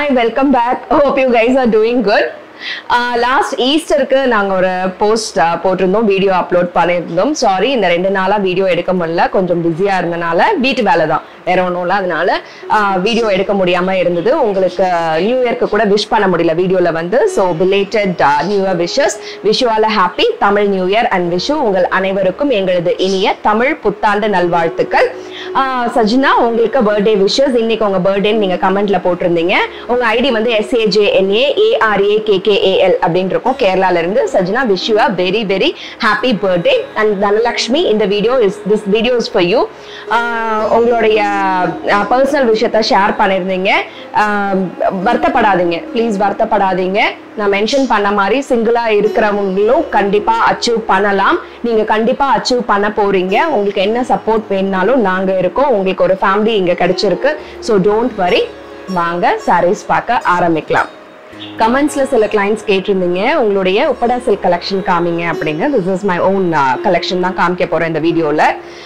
hi welcome back hope you guys are doing good last ஈஸ்டருக்கு நாங்கள் ஒரு post போட்டிருந்தோம் வீடியோ அப்லோட் பண்ணியிருந்தோம் சாரி இந்த ரெண்டு நாளாக வீடியோ எடுக்க முடியல கொஞ்சம் பிஸியாக இருந்தனால வீட்டு வேலை தான் வேற ஒன்றும் இல்லை அதனால வீடியோ எடுக்க முடியாமல் இருந்தது உங்களுக்கு நியூ இயர்க்கு கூட விஷ் பண்ண முடியல வீடியோவில் வந்து so belated new year wishes wish all happy Tamil new year and Vishu உங்கள் அனைவருக்கும் எங்களது இனிய தமிழ் புத்தாண்டு நல்வாழ்த்துக்கள் ஆஹ் சஜினா உங்களுக்கு பர்த்டே விஷஸ் இன்னைக்கு உங்க பர்த்டேன்னு நீங்க கமெண்ட்ல போட்டிருந்தீங்க உங்க ஐடி வந்து எஸ்ஏஜேஎன்ஏ ஏஆர்ஏ கேகேஏஎல் அப்படின்னு இருக்கும் கேரளால இருந்து Sajina wish you very very happy birthday and Dhanalakshmi இந்த video is this video is for you உங்களுடைய பர்சனல் விஷயத்த ஷேர் பண்ணியிருந்தீங்க ஆஹ் வருத்தப்படாதீங்க ப்ளீஸ் வருத்தப்படாதீங்க நான் மென்ஷன் பண்ண மாதிரி சிங்கிளா இருக்கிறவங்களும் கண்டிப்பா அச்சீவ் பண்ணலாம் நீங்க கண்டிப்பா அச்சீவ் பண்ண போறீங்க உங்களுக்கு என்ன சப்போர்ட் வேணுனாலும் நாங்க இருக்கோம் உங்களுக்கு ஒரு ஃபேமிலி இங்க கிடைச்சிருக்கு ஸோ டோன்ட் வரி வாங்க சாரீஸ் பார்க்க ஆரம்பிக்கலாம் கமெண்ட்ஸ்ல சில கிளைண்ட்ஸ் கேட்டிருந்தீங்க உங்களுடைய உப்படா சில்க் கலெக்ஷன் காமிங்க அப்படிங்க this is my own collection தான் காமிக்க போறேன் இந்த வீடியோல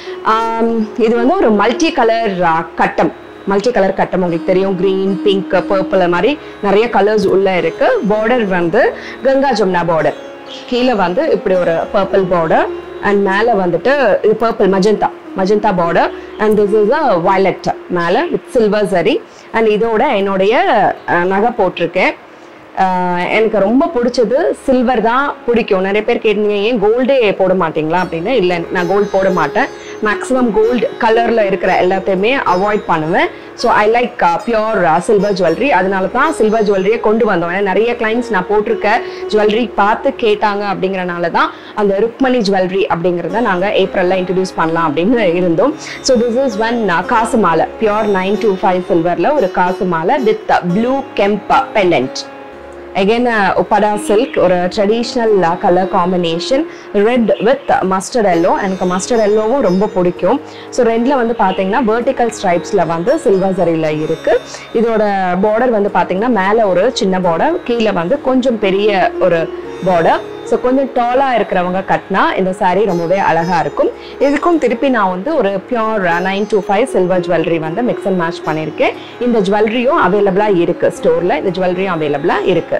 இது வந்து ஒரு மல்டி கலர் கட்டம் மல்டி கலர் கட்டம் உங்களுக்கு தெரியும் க்ரீன் பிங்க் பர்பிள் மாதிரி நிறைய கலர்ஸ் உள்ள இருக்கு பார்டர் வந்து கங்கா ஜமுனா பார்டர் கீழே வந்து இப்படி ஒரு பர்பிள் பார்டர் அண்ட் மேலே வந்துட்டு இது purple magenta magenta border and this is a violet மேலே வித் சில்வர் சரி அண்ட் இதோட என்னுடைய அஹ், நகை போட்டிருக்கேன் ஆஹ் எனக்கு ரொம்ப பிடிச்சது சில்வர் தான் பிடிக்கும் நிறைய பேர் கேட்டீங்க ஏன் கோல்டே போட மாட்டீங்களா அப்படின்னு இல்லை நான் கோல்டு போட மாட்டேன் மேக்ஸிமம் கோல்டு கலரில் இருக்கிற எல்லாத்தையுமே அவாய்ட் பண்ணுவேன் so I like pure silver jewellery அதனால தான் சில்வர் ஜுவல்லரியை கொண்டு வந்தோம் ஏன்னா நிறைய கிளைண்ட்ஸ் நான் போட்டிருக்க ஜுவல்லரி பார்த்து கேட்டாங்க அப்படிங்கறனால தான் அந்த ருக்மணி ஜுவல்லரி அப்படிங்கிறத நாங்கள் ஏப்ரலில் இன்ட்ரடியூஸ் பண்ணலாம் அப்படின்னு இருந்தோம் ஸோ திஸ் இஸ் ஒன் காசு மாலை பியோர் நைன் டூ ஃபைவ் சில்வரில் ஒரு காசு மாலை with blue kemp pendant again Uppada silk ஒரு traditional colour combination red with mustard yellow எனக்கு மஸ்டர்ட் எல்லோவும் ரொம்ப பிடிக்கும் ஸோ ரெண்டில் வந்து பார்த்தீங்கன்னா வெர்டிக்கல் ஸ்ட்ரைப்ஸில் வந்து சில்வர் சரியில் இருக்குது இதோட பார்டர் வந்து பார்த்தீங்கன்னா மேலே ஒரு சின்ன பார்டர் கீழே வந்து கொஞ்சம் பெரிய ஒரு பார்டர் ஸோ கொஞ்சம் டாலாக இருக்கிறவங்க கட்டினா இந்த saree ரொம்பவே அழகாக இருக்கும் இதுக்கும் திருப்பி நான் வந்து ஒரு pure nine two five silver jewellery வந்து மிக்ஸ் அண்ட் மேட்ச் பண்ணியிருக்கேன் இந்த ஜுவல்லரியும் அவைலபிளாக இருக்குது ஸ்டோரில் இந்த ஜுவல்லரியும் அவைலபிளாக இருக்குது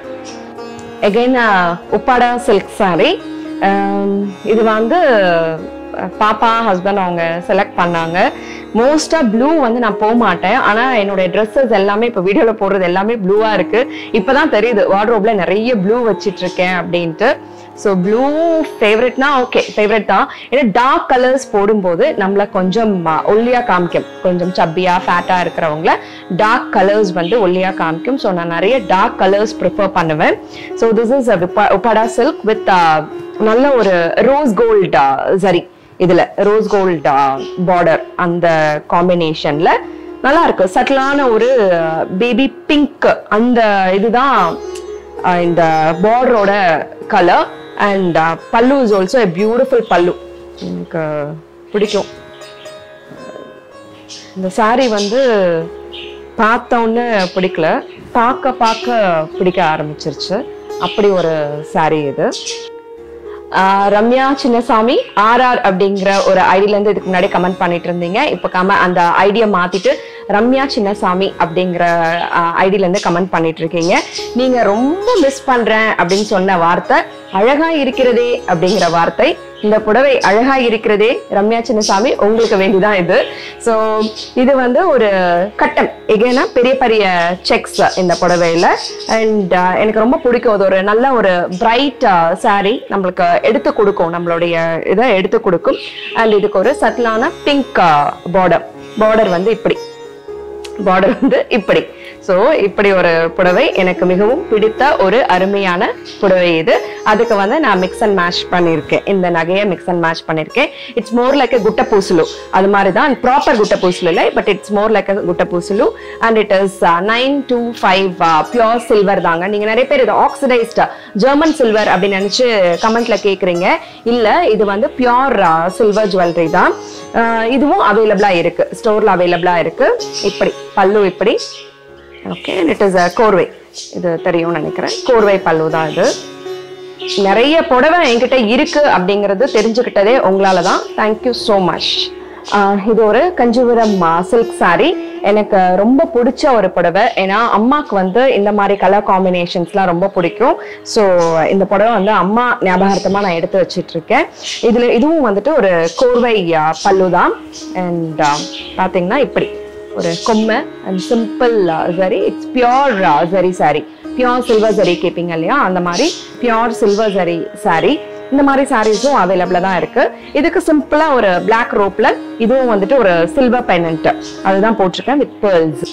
எகைன் உப்பாடா சில்க் saree ஆம், இது வந்து அஹ், பாப்பா ஹஸ்பண்ட் அவங்க செலக்ட் பண்ணாங்க மோஸ்டா ப்ளூ வந்து நான் போக மாட்டேன் ஆனா என்னுடைய ட்ரெஸ்ஸஸ் எல்லாமே இப்போ வீடியோல போடுறது எல்லாமே ப்ளூவா இருக்கு இப்பதான் தெரியுது வார்ட்ரோப்ல நிறைய ப்ளூ வச்சிட்டு இருக்கேன் அப்படின்ட்டு ஸோ ப்ளூ ஃபேவரட்னா ஓகே ஃபேவரட் தான் ஏன்னா டார்க் கலர்ஸ் போடும்போது நம்மள கொஞ்சம் அஹ், ஒல்லியா காமிக்கும் கொஞ்சம் சப்பியா ஃபேட்டா இருக்கிறவங்கள டார்க் கலர்ஸ் வந்து ஒல்லியா காமிக்கும் ஸோ நான் நிறைய டார்க் கலர்ஸ் ப்ரிஃபர் பண்ணுவேன் so this is Uppada silk with நல்ல ஒரு ரோஸ் கோல்ட் சரி இதுல ரோஸ் கோல்ட் பார்டர் அந்த காம்பினேஷன்ல நல்லா இருக்கு சட்டிலான ஒரு பேபி பிங்க் அந்த இதுதான் அஹ், இந்த பார்டரோட colour and pallu is also a beautiful pallu எனக்கு பிடிக்கும் இந்த saree வந்து பார்த்த உடனே பிடிக்கல பார்க்க பார்க்க பிடிக்க ஆரம்பிச்சிருச்சு அப்படி ஒரு saree இது ஆஹ் ரம்யா சின்னசாமி ஆர்ஆர் அப்படிங்கிற ஒரு ஐடியில இருந்து இதுக்கு முன்னாடி கமெண்ட் பண்ணிட்டு இருந்தீங்க இப்போ கம அந்த ஐடியை மாத்திட்டு ரம்யா சின்னசாமி அப்படிங்கிற ஐடியில இருந்து கமெண்ட் பண்ணிட்டு இருக்கீங்க நீங்க ரொம்ப மிஸ் பண்றேன் அப்படின்னு சொன்ன வார்த்தை அழகா இருக்கிறதே அப்படிங்கிற வார்த்தை இந்த புடவை அழகா இருக்கிறதே ரம்யா சின்னசாமி உங்களுக்கு வேண்டிதான் இது ஸோ இது வந்து ஒரு கட்டம் எகேனா பெரிய பெரிய செக்ஸ் இந்த புடவையில அண்ட் எனக்கு ரொம்ப பிடிக்கும் அது ஒரு நல்ல ஒரு பிரைட் saree நம்மளுக்கு எடுத்து கொடுக்கும் நம்மளுடைய இதை எடுத்து கொடுக்கும் அண்ட் இதுக்கு ஒரு சட்டிலான பிங்க் பார்டர் பார்டர் வந்து இப்படி பார்டர் வந்து இப்படி ஸோ இப்படி ஒரு புடவை எனக்கு மிகவும் பிடித்த ஒரு அருமையான புடவை இது அதுக்கு வந்து நான் மிக்ஸ் அண்ட் மேட்ச் பண்ணியிருக்கேன் இந்த நகையை மிக்ஸ் அண்ட் மேட்ச் பண்ணியிருக்கேன் it's more like gutta pusalu அது மாதிரி தான் ப்ராப்பர் குட்ட பூசலு இல்லை but it's more like gutta pusalu and it is nine two five pure silver தாங்க நீங்கள் நிறைய பேர் இது ஆக்சிடைஸ்ட் ஜெர்மன் சில்வர் அப்படின்னு நினச்சி கமெண்ட்ல கேட்குறீங்க இல்லை இது வந்து பியோர் சில்வர் ஜுவல்லரி தான் அஹ் இதுவும் அவைலபிளாக இருக்கு ஸ்டோரில் அவைலபிளாக இருக்கு இப்படி பல்லு இப்படி ஓகே இட் இஸ் கோர்வை இது தெரியும்னு நினைக்கிறேன் கோர்வை பல்லு தான் இது நிறைய புடவை என்கிட்ட இருக்கு அப்படிங்கிறது தெரிஞ்சுக்கிட்டதே உங்களால தான் தேங்க்யூ ஸோ மச் இது ஒரு கஞ்சிபுரம் சில்க் saree எனக்கு ரொம்ப பிடிச்ச ஒரு புடவை ஏன்னா அம்மாக்கு வந்து இந்த மாதிரி கலர் காம்பினேஷன்ஸ்லாம் ரொம்ப பிடிக்கும் ஸோ இந்த புடவை வந்து அம்மா ஞாபகார்த்தமா நான் எடுத்து வச்சிட்டு இருக்கேன் இதுல இதுவும் வந்துட்டு ஒரு கோர்வை ஆ, பல்லு தான் அண்ட் பாத்தீங்கன்னா இப்படி ஒரு கொம்மை அண்ட் சிம்பிள் சரி இட்ஸ் பியோர் சரி சாரி பியோர் சில்வர் சரி கேட்பீங்க இல்லையா அந்த மாதிரி பியோர் சில்வர் சரி சாரி இந்த மாதிரி சாரீஸும் அவைலபிளா தான் இருக்கு இதுக்கு சிம்பிளா ஒரு Black ரோப்ல இதுவும் வந்துட்டு ஒரு சில்வர் பெனன்ட் அதுதான் போட்டிருக்கேன் with pearls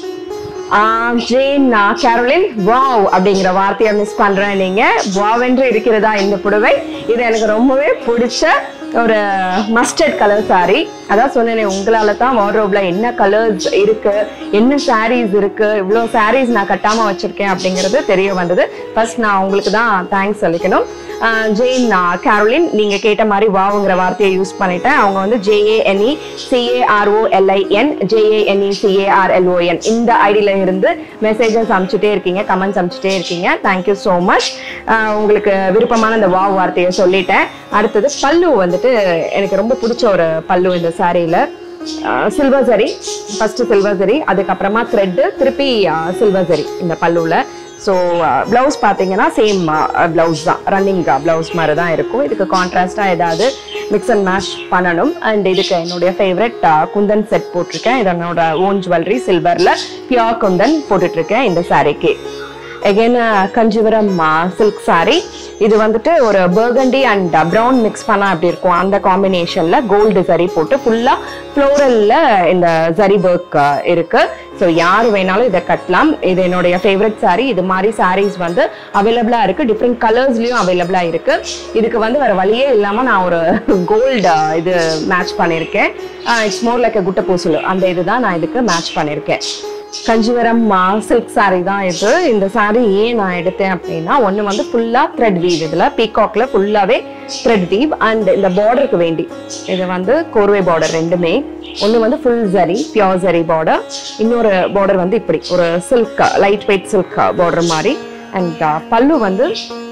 Jane Caroline wow அப்படிங்கிற வார்த்தையை மிஸ் பண்றேன் நீங்க வாவ் என்று இருக்கிறதா இந்த புடவை இது எனக்கு ரொம்பவே பிடிச்ச ஒரு மஸ்டர்ட் கலர் saree அதான் சொன்னேனே உங்களால தான் வார்ட்ரோப்ல என்ன கலர்ஸ் இருக்கு என்ன சாரீஸ் இருக்கு இவ்வளோ சாரீஸ் நான் கட்டாம வச்சிருக்கேன் அப்படிங்கிறது தெரிய வந்தது ஃபர்ஸ்ட் நான் உங்களுக்கு தான் தேங்க்ஸ் சொல்லிக்கணும் ஆஹ் ஜெயின் ஆஹ் கேரோலின் நீங்க கேட்ட மாதிரி வாவுங்கிற வார்த்தையை யூஸ் பண்ணிட்டேன் அவங்க வந்து ஜேஏஎன்இ சிஏஆர்ஓ எல்ஐஎன் ஜேஏஎன்இ சிஏஆர்எல்ஓஎன் இந்த ஐடியில இருந்து மெசேஜஸ் அனுப்பிச்சுட்டே இருக்கீங்க கமெண்ட்ஸ் அனுப்பிச்சுட்டே இருக்கீங்க தேங்க்யூ ஸோ மச் உங்களுக்கு விருப்பமான இந்த வாவ் வார்த்தையை சொல்லிட்டேன் அடுத்தது பல்லு வந்துட்டு எனக்கு ரொம்ப பிடிச்ச ஒரு பல்லு இந்த சாரியில சில்வர் சரி ஃபர்ஸ்ட் சில்வர் சரி அதுக்கப்புறமா த்ரெட்டு திருப்பி சில்வர் சரி இந்த பல்லுல ஸோ ப்ளவுஸ் பார்த்தீங்கன்னா சேம் ப்ளவுஸ் தான் ரன்னிங் ப்ளவுஸ் மாதிரி தான் இருக்கும் இதுக்கு கான்ட்ராஸ்டாக ஏதாவது மிக்ஸ் அண்ட் மேஷ் பண்ணணும் அண்ட் இதுக்கு என்னுடைய ஃபேவரட் குந்தன் செட் போட்டிருக்கேன் இது என்னோட ஓன் ஜுவல்லரி சில்வரில் பியோர் குந்தன் போட்டுட்ருக்கேன் இந்த சாரீக்கு எகைன் கஞ்சிபுரம் சில்க் saree இது வந்துட்டு ஒரு பர்கண்டி அண்ட் ப்ரௌன் மிக்ஸ் பண்ணா அப்படி இருக்கும் அந்த காம்பினேஷன்ல கோல்டு சரி போட்டு ஃபுல்லா ஃப்ளோரல்ல இந்த ஜரி ஒர்க் இருக்கு ஸோ யார் வேணாலும் இதை கட்டலாம் இது என்னுடைய ஃபேவரட் saree இது மாதிரி sarees வந்து அவைலபிளா இருக்கு டிஃப்ரெண்ட் கலர்ஸ்லயும் அவைலபிளா இருக்கு இதுக்கு வந்து வேற வழியே இல்லாம நான் ஒரு கோல்டு இது மேட்ச் பண்ணியிருக்கேன் இட்ஸ் மோர் லைக் குட்டை பூசல் அந்த இதுதான் நான் இதுக்கு மேட்ச் பண்ணியிருக்கேன் கஞ்சிவரம் சில்க் saree தான் இது இந்த saree ஏன் நான் எடுத்தேன் அப்படின்னா ஒன்று வந்து ஃபுல்லாக த்ரெட் வீவ் இதில் பீகாக்ல ஃபுல்லாகவே த்ரெட் வீவ் அண்ட் இந்த பார்டருக்கு வேண்டி இது வந்து கோர்வை பார்டர் ரெண்டுமே ஒன்று வந்து ஃபுல் சரி பியோர் சரி பார்டர் இன்னொரு பார்டர் வந்து இப்படி ஒரு silk light weight silk border மாதிரி அண்ட் பல்லு வந்து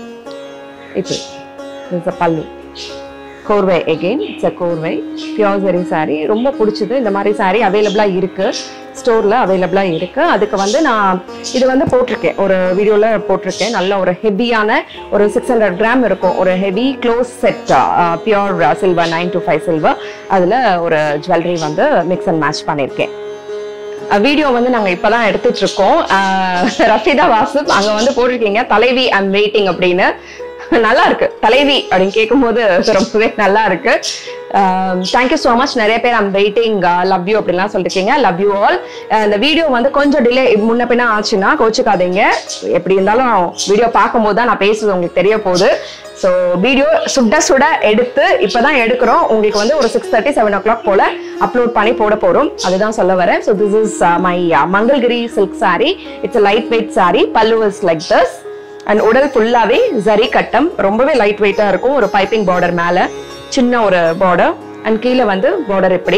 இப்படி இட்ஸ் பல்லு கோர்வை எகெயின் இட்ஸ் அ கோர்வை பியோர் சரி saree ரொம்ப பிடிச்சது இந்த மாதிரி saree அவைலபிளாக இருக்கு ஸ்டோரில் அவைலபிளாக இருக்கு அதுக்கு வந்து நான் இது வந்து போட்டிருக்கேன் ஒரு வீடியோவில் போட்டிருக்கேன் நல்ல ஒரு ஹெவியான ஒரு சிக்ஸ் ஹண்ட்ரட் கிராம் இருக்கும் ஒரு heavy close set pure silver nine two five silver அதில் ஒரு ஜுவல்லரி வந்து மிக்ஸ் அண்ட் மேட்ச் பண்ணியிருக்கேன் வீடியோ வந்து நாங்க இப்பதான் எடுத்துட்டு இருக்கோம் அஹ் ரஃபிதா வாசுப் அங்க வந்து போட்டிருக்கீங்க தலைவி ஐம் வெயிட்டிங் அப்படின்னு நல்லா இருக்கு தலைவி அப்படின்னு கேட்கும்போது ரொம்பவே நல்லா இருக்கு தேங்க்யூ ஸோ மச் நிறைய பேர் ஐம் வெயிட்டிங் லவ் யூ அப்படிலாம் சொல்லிருக்கீங்க லவ் யூ ஆல் இந்த வீடியோ வந்து கொஞ்சம் டிலே முன்ன பின்ன ஆச்சுன்னா கோச்சுக்காதீங்க எப்படி இருந்தாலும் வீடியோ பார்க்கும்போது தான் நான் பேசுறது உங்களுக்கு தெரிய போகுது ஸோ வீடியோ சுட சுட எடுத்து இப்பதான் எடுக்கிறோம் உங்களுக்கு வந்து ஒரு six thirty seven o'clock போல அப்லோட் பண்ணி போட போறோம் அதுதான் சொல்ல வரேன் so this is my Mangalagiri silk saree it's light weight saree pallu is like this and உடல் ஃபுல்லாவே ஜரி கட்டம் ரொம்பவே லைட் வெயிட்டா இருக்கும் ஒரு பைப்பிங் பார்டர் மேல சின்ன ஒரு பார்டர் அண்ட் கீழே வந்து பார்டர் இப்படி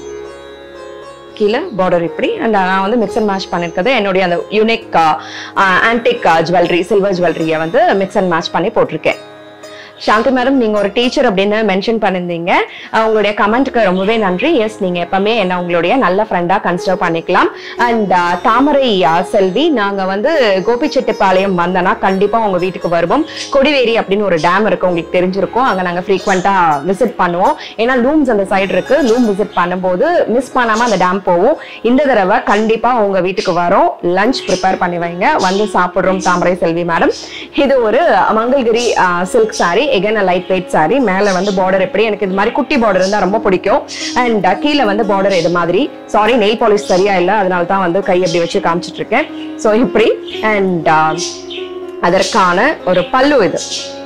கீழே பார்டர் இப்படி அண்ட் நான் வந்து மிக்ஸ் அண்ட் மேட்ச் பண்ணிருக்கிறது என்னுடைய அந்த யூனிக் ஆன்டிக் ஜுவல்லரி சில்வர் ஜுவல்லரியை வந்து மிக்ஸ் அண்ட் மேட்ச் பண்ணி போட்டிருக்கேன் சாந்தி மேடம் நீங்க ஒரு டீச்சர் அப்படின்னு மென்ஷன் பண்ணிருந்தீங்க அஹ் உங்களுடைய கமெண்ட்க்கு ரொம்பவே நன்றி எஸ் நீங்க எப்பவுமே என்ன உங்களுடைய நல்ல ஃப்ரெண்டா கன்சிடர் பண்ணிக்கலாம் அண்ட் தாமரை அஹ், செல்வி நாங்க வந்து கோபிச்செட்டிப்பாளையம் வந்தனா கண்டிப்பா உங்க வீட்டுக்கு வருவோம் கொடிவேரி அப்படின்னு ஒரு டேம் இருக்கு உங்களுக்கு தெரிஞ்சிருக்கும் அங்க நாங்க ஃப்ரீக்வெண்டா விசிட் பண்ணுவோம் ஏன்னா லூம்ஸ் அந்த சைடு இருக்கு லூம் விசிட் பண்ணும்போது மிஸ் பண்ணாம அந்த டேம் போவோம் இந்த தடவை கண்டிப்பா உங்க வீட்டுக்கு வரோம் லஞ்ச் ப்ரிப்பேர் பண்ணி வைங்க வந்து சாப்பிடுறோம் தாமரை செல்வி மேடம் இது ஒரு மங்கள்கிரி சில்க் saree எகன் லைட் வெயிட் saree மேல வந்து பார்டர் எப்படி எனக்கு இது மாதிரி குட்டி பார்டர் இருந்தா ரொம்ப பிடிக்கும் அண்ட் கீழே வந்து பார்டர் இது மாதிரி சாரி நெயில் பாலிஷ் சரியா இல்லை அதனால தான் வந்து கை அப்படி வச்சு காமிச்சிட்டு இருக்கேன் ஸோ இப்படி அண்ட் அதற்கான ஒரு பல்லு இது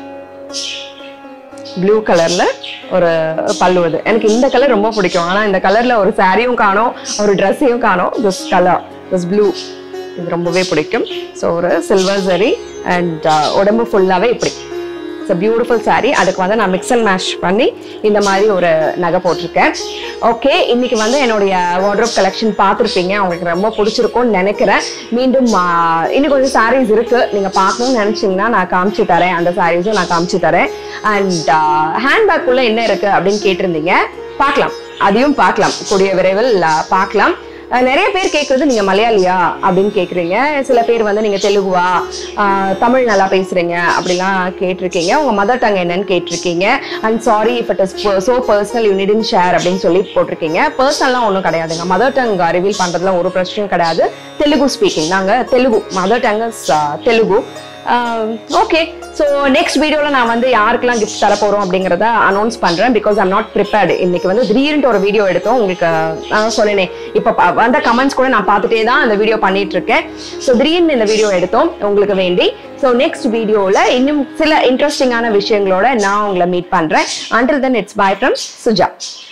ப்ளூ கலர்ல ஒரு பல்லு இது எனக்கு இந்த கலர் ரொம்ப பிடிக்கும் ஆனா இந்த கலர்ல ஒரு சாரியும் காணோம் ஒரு ட்ரெஸ்ஸையும் காணோம் திஸ் கலர் திஸ் ப்ளூ இது ரொம்பவே பிடிக்கும் ஸோ ஒரு சில்வர் சரி அண்ட் உடம்பு ஃபுல்லாவே இப்படி இட்ஸ் பியூட்டிஃபுல் saree அதுக்கு வந்து நான் மிக்ஸ் அண்ட் மேஷ் பண்ணி இந்த மாதிரி ஒரு நகை போட்டிருக்கேன் ஓகே இன்னைக்கு வந்து என்னுடைய வார்ட்ரோப் கலெக்ஷன் பார்த்துருப்பீங்க உங்களுக்கு ரொம்ப பிடிச்சிருக்கும்னு நினைக்கிறேன் மீண்டும் ஆ, இன்னும் கொஞ்சம் sarees இருக்கு நீங்க பார்க்கணும்னு நினைச்சீங்கன்னா நான் காமிச்சு தரேன் அந்த சாரீஸும் நான் காமிச்சு தரேன் அண்ட் ஹேண்ட்பேக் உள்ள என்ன இருக்கு அப்படின்னு கேட்டிருந்தீங்க பார்க்கலாம் அதையும் பார்க்கலாம் கூடிய விரைவில் ஆ, பார்க்கலாம் அஹ் நிறைய பேர் கேட்குறது நீங்க மலையாளியா அப்படின்னு கேக்குறீங்க சில பேர் வந்து நீங்க தெலுங்குவா அஹ் தமிழ் நல்லா பேசுறீங்க அப்படிலாம் கேட்டிருக்கீங்க உங்க மதர் டங் என்னன்னு கேட்டிருக்கீங்க and sorry if it is so personal you need not share அப்படின்னு சொல்லி போட்டிருக்கீங்க பர்சனல்லாம் ஒன்றும் கிடையாதுங்க மதர் டங் ரிவீல் பண்றதுல ஒரு பிரச்சனையும் கிடையாது தெலுங்கு ஸ்பீக்கிங் நாங்க Telugu mother tongue Telugu okay so next வீடியோவில் நான் வந்து யாருக்கெல்லாம் கிஃப்ட் தர போகிறோம் அப்படிங்கிறத அனௌன்ஸ் பண்ணுறேன் பிகாஸ் ஐம் நாட் ப்ரிப்பேர்டு இன்னைக்கு வந்து திடீர்னு ஒரு வீடியோ எடுத்தோம் உங்களுக்கு நான் சொன்னேனே இப்போ ப- வந்த கமெண்ட்ஸ் கூட நான் பார்த்துட்டே தான் இந்த வீடியோ பண்ணிட்டு இருக்கேன் ஸோ திடீர்னு இந்த வீடியோ எடுத்தோம் உங்களுக்கு வேண்டி ஸோ நெக்ஸ்ட் வீடியோவில் இன்னும் சில இன்ட்ரெஸ்டிங்கான விஷயங்களோட நான் உங்களை மீட் பண்ணுறேன் until then it's bye from Suja